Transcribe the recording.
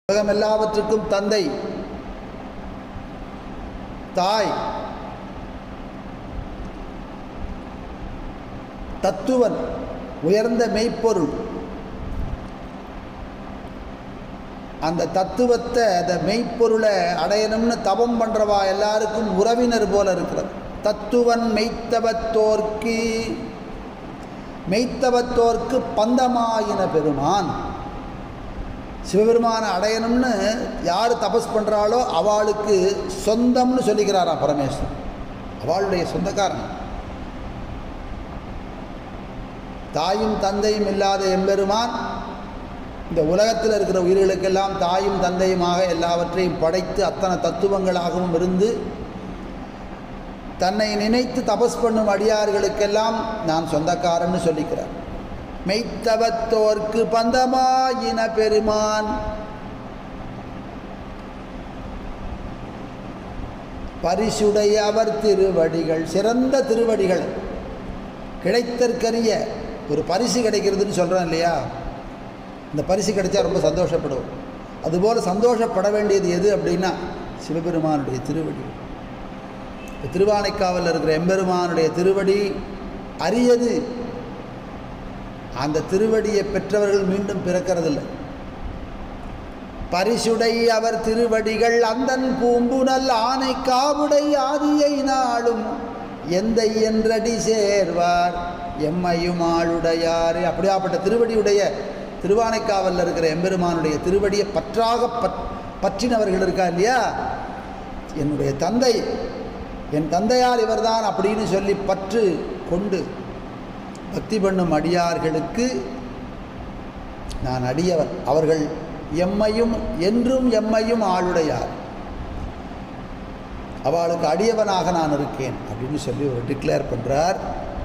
உலகம் எல்லாவற்றுக்கும் தந்தை தாய் தத்துவன் உயர்ந்த மெய்ப்பொருள் அந்த தத்துவத்தை அந்த மெய்ப்பொருளை அடையணும்னு தவம் பண்ணுறவா எல்லாருக்கும் உறவினர் போல இருக்கிறது தத்துவன் மெய்த்தவத்தோர்க்கு மெய்த்தவத்தோர்க்கு பந்தமாயின பெருமான் சிவபெருமானை அடையணும்னு யார் தபஸ் பண்ணுறாளோ அவளுக்கு சொந்தம்னு சொல்லிக்கிறாராம் பரமேஸ்வரன் அவளுடைய சொந்தக்காரன் தாயும் தந்தையும் இல்லாத எம்பெருமான் இந்த உலகத்தில் இருக்கிற உயிர்களுக்கெல்லாம் தாயும் தந்தையுமாக எல்லாவற்றையும் படைத்து அத்தனை தத்துவங்களாகவும் இருந்து தன்னை நினைத்து தபஸ் பண்ணும் அடியார்களுக்கெல்லாம் நான் சொந்தக்காரன்னு சொல்லிக்கிறார் மெய்த்தவத்தோர்க்கு பந்தமாயின பெருமான் பரிசுடைய அவர் திருவடிகள் சிறந்த திருவடிகள் கிடைத்தற்கரிய ஒரு பரிசு கிடைக்கிறதுன்னு சொல்கிறோம் இல்லையா இந்த பரிசு கிடைச்சா ரொம்ப சந்தோஷப்படுவோம் அதுபோல் சந்தோஷப்பட வேண்டியது எது அப்படின்னா சிவபெருமானுடைய திருவடி திருவானைக்காவலில் இருக்கிற எம்பெருமானுடைய திருவடி அரியது அந்த திருவடியை பெற்றவர்கள் மீண்டும் பிறக்கிறதில்லை பரிசுடை அவர் திருவடிகள் அந்தன் பூம்புனல் ஆனை காவுடை ஆதியை நாளும் எந்த என்றடி சேர்வார் எம்மையும் ஆளுடையார் அப்படியாப்பட்ட திருவடியுடைய திருவானைக்காவலில் இருக்கிற எம்பெருமானுடைய திருவடியை பற்றாக பற் பற்றினவர்கள் இருக்கா இல்லையா என்னுடைய தந்தை என் தந்தையார் இவர்தான் அப்படின்னு சொல்லி பற்று கொண்டு பக்தி பண்ணும் அடியார்களுக்கு நான் அடியவன் அவர்கள் எம்மையும் என்றும் எம்மையும் ஆளுடையார் அவளுக்கு அடியவனாக நான் இருக்கேன் அப்படின்னு சொல்லி ஒரு டிக்ளேர் பண்ணுறார்